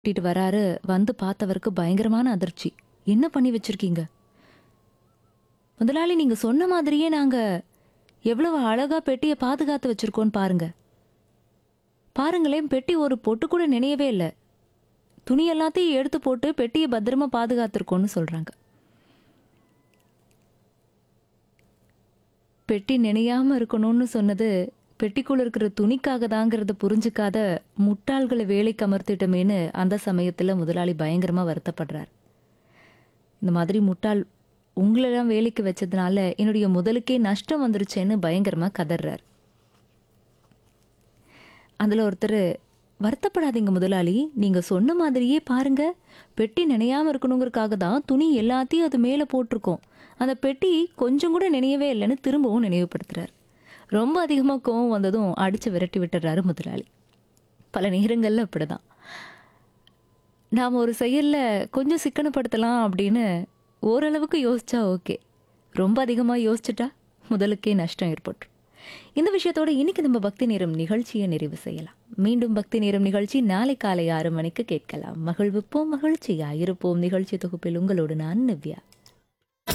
கூட்டிட்டு வராரு வந்து பார்த்தவருக்கு பயங்கரமான அதிர்ச்சி என்ன பண்ணி வச்சிருக்கீங்க முதலாளி நீங்க சொன்ன மாதிரியே நாங்க எவ்வளவு அழகா பெட்டியை பாதுகாத்து வச்சிருக்கோன்னு பாருங்க பாருங்களேன் பெட்டி ஒரு பொட்டு கூட நினையவே இல்லை துணி எல்லாத்தையும் எடுத்து போட்டு பெட்டியை பத்திரமா பாதுகாத்திருக்கோன்னு சொல்றாங்க பெட்டி நினையாம இருக்கணும்னு சொன்னது பெட்டிக்குள்ள இருக்கிற துணிக்காக தாங்கிறத புரிஞ்சுக்காத முட்டாள்களை வேலைக்கு அமர்த்திட்டமேன்னு அந்த சமயத்துல முதலாளி பயங்கரமா வருத்தப்படுறார் இந்த மாதிரி முட்டாள் உங்களெல்லாம் வேலைக்கு வச்சதுனால என்னுடைய முதலுக்கே நஷ்டம் வந்துருச்சேன்னு பயங்கரமா கதறார் அதுல ஒருத்தர் வருத்தப்படாதீங்க முதலாளி நீங்க சொன்ன மாதிரியே பாருங்க பெட்டி நினையாம இருக்கணுங்கிறதுக்காக தான் துணி எல்லாத்தையும் அது மேல போட்டிருக்கோம் அந்த பெட்டி கொஞ்சம் கூட நினையவே இல்லைன்னு திரும்பவும் நினைவுபடுத்துறாரு ரொம்ப அதிகமா கோவம் வந்ததும் அடிச்சு விரட்டி விட்டுறாரு முதலாளி பல நேரங்கள்ல அப்படிதான் நாம் ஒரு செயல்ல கொஞ்சம் சிக்கனப்படுத்தலாம் அப்படின்னு ஓரளவுக்கு யோசிச்சா ஓகே ரொம்ப அதிகமா யோசிச்சுட்டா முதலுக்கே நஷ்டம் ஏற்பட்டுரும் இந்த விஷயத்தோட இன்னைக்கு நம்ம பக்தி நேரம் நிகழ்ச்சியை நிறைவு செய்யலாம் மீண்டும் பக்தி நேரம் நிகழ்ச்சி நாளை காலை ஆறு மணிக்கு கேட்கலாம் மகிழ்விப்போம் மகிழ்ச்சியா இருப்போம் நிகழ்ச்சி தொகுப்பில் உங்களோடு நான் நிவ்யா